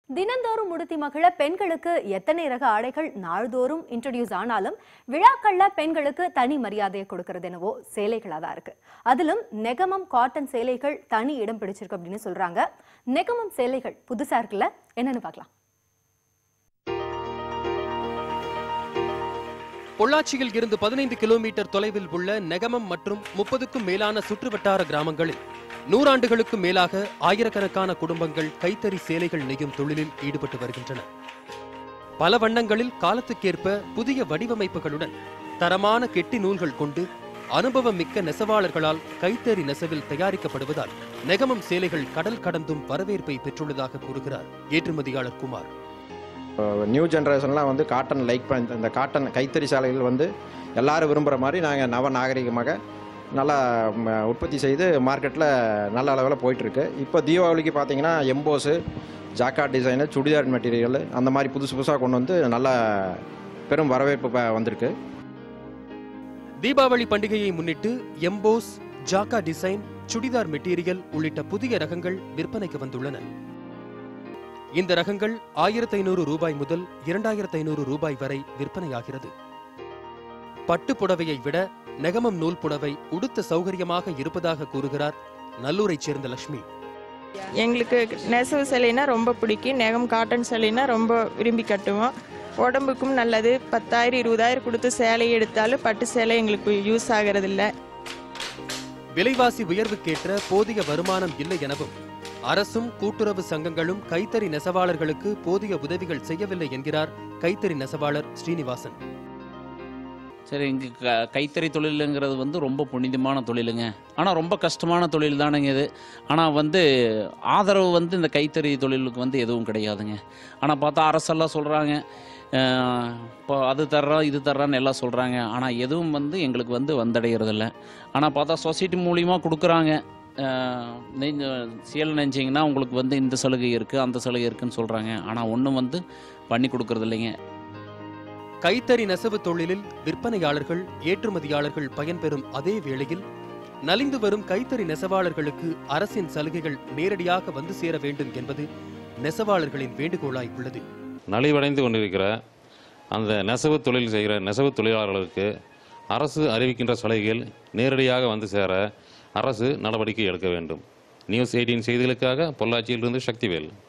தினந்தோறும் உடுத்தி மகிழ பெண்களுக்கு எத்தனை ரக ஆடைகள் நாள்தோறும் இன்ட்ரடியூஸ் ஆனாலும் விழாக்கள்ல பெண்களுக்கு தனி மரியாதையை கொடுக்கறது என்னவோ சேலைகளா தான் இருக்கு அதிலும் நெகமம் காட்டன் சேலைகள் தனி இடம் பிடிச்சிருக்கு அப்படின்னு சொல்றாங்க நெகமம் சேலைகள் புதுசா இருக்குல்ல என்னன்னு பார்க்கலாம் பொள்ளாச்சியில் இருந்து பதினைந்து கிலோமீட்டர் தொலைவில் உள்ள நெகமம் மற்றும் முப்பதுக்கும் மேலான சுற்றுவட்டார கிராமங்களில் நூறாண்டுகளுக்கும் மேலாக ஆயிரக்கணக்கான குடும்பங்கள் கைத்தறி சேலைகள் நெய்யும் தொழிலில் ஈடுபட்டு வருகின்றன பல வண்ணங்களில் காலத்துக்கேற்ப புதிய வடிவமைப்புகளுடன் தரமான கெட்டி நூல்கள் கொண்டு அனுபவம் மிக்க நெசவாளர்களால் கைத்தறி நெசவில் தயாரிக்கப்படுவதால் நெகமம் சேலைகள் கடல் கடந்தும் வரவேற்பை பெற்றுள்ளதாக கூறுகிறார் ஏற்றுமதியாளர் குமார் நியூ ஜென்ரேஷன்லாம் வந்து காட்டன் லைக் பண்ண இந்த காட்டன் கைத்தறி சாலைகள் வந்து எல்லாரும் விரும்புகிற மாதிரி நாங்கள் நவ நாகரிகமாக நல்லா ம, உற்பத்தி செய்து மார்க்கெட்டில் நல்ல அளவில் போயிட்டுருக்கு இப்போ தீபாவளிக்கு பார்த்தீங்கன்னா emboss jacquard design churidar material அந்த மாதிரி புதுசு புதுசாக கொண்டு வந்து நல்ல பெரும் வரவேற்பு ப- வந்திருக்கு தீபாவளி பண்டிகையை முன்னிட்டு emboss jacquard design churidar material உள்ளிட்ட புதிய ரகங்கள் விற்பனைக்கு வந்துள்ளன இந்த ரகங்கள் ஆயிரத்தி ஐநூறு ரூபாய் முதல் இரண்டாயிரத்தி ஐநூறு ரூபாய் வரை விற்பனையாகிறது பட்டு புடவையை விட நெகமம் நூல் புடவை உடுத்த சௌகரியமாக இருப்பதாக கூறுகிறார் நல்லூரைச் சேர்ந்த லட்சுமி எங்களுக்கு நெசவு சிலைனா ரொம்ப பிடிக்கும் நெகம் காட்டன் சிலைனா ரொம்ப விரும்பி கட்டுவோம் உடம்புக்கும் நல்லது பத்தாயிரம் இருபதாயிரம் கொடுத்து சேலை எடுத்தாலும் பட்டு சேலை எங்களுக்கு யூஸ் ஆகிறதில்ல விலைவாசி உயர்வுக்கேற்ற போதிய வருமானம் இல்லை எனவும் அரசும் கூட்டுறவு சங்கங்களும் கைத்தறி நெசவாளர்களுக்கு போதிய உதவிகள் செய்யவில்லை என்கிறார் கைத்தறி நெசவாளர் ஸ்ரீனிவாசன் சரி இங்கே க கைத்தறி தொழிலுங்கிறது வந்து ரொம்ப புனிதமான தொழிலுங்க ஆனால் ரொம்ப கஷ்டமான தொழில் தானுங்க இது ஆனால் வந்து ஆதரவு வந்து இந்த கைத்தறி தொழிலுக்கு வந்து எதுவும் கிடையாதுங்க ஆனால் பார்த்தா அரசெல்லாம் சொல்கிறாங்க இப்போ அது தர்றோம் இது தர்றோன்னு எல்லாம் சொல்கிறாங்க ஆனால் எதுவும் வந்து எங்களுக்கு வந்து வந்தடைகிறதில்ல ஆனால் பார்த்தா சொசைட்டி மூலியமா கொடுக்குறாங்க நெஞ்ச சேலை நெஞ்சிங்கன்னா உங்களுக்கு வந்து இந்த சலுகை இருக்குது அந்த சலுகை இருக்குன்னு சொல்கிறாங்க ஆனால் ஒன்றும் வந்து பண்ணி கொடுக்கறது இல்லைங்க கைத்தறி நெசவு தொழிலில் விற்பனையாளர்கள் ஏற்றுமதியாளர்கள் பயன்பெறும் அதே வேளையில் நலிந்து வரும் கைத்தறி நெசவாளர்களுக்கு அரசின் சலுகைகள் நேரடியாக வந்து சேர வேண்டும் என்பது நெசவாளர்களின் வேண்டுகோளாய் உள்ளது நலிவடைந்து கொண்டிருக்கிற அந்த நெசவு தொழில் செய்கிற நெசவு தொழிலாளர்களுக்கு அரசு அறிவிக்கின்ற சலுகைகள் நேரடியாக வந்து சேர அரசு நடவடிக்கை எடுக்க வேண்டும் நியூஸ் எயிட்டீன் செய்திகளுக்காக பொள்ளாச்சியிலிருந்து சக்திவேல்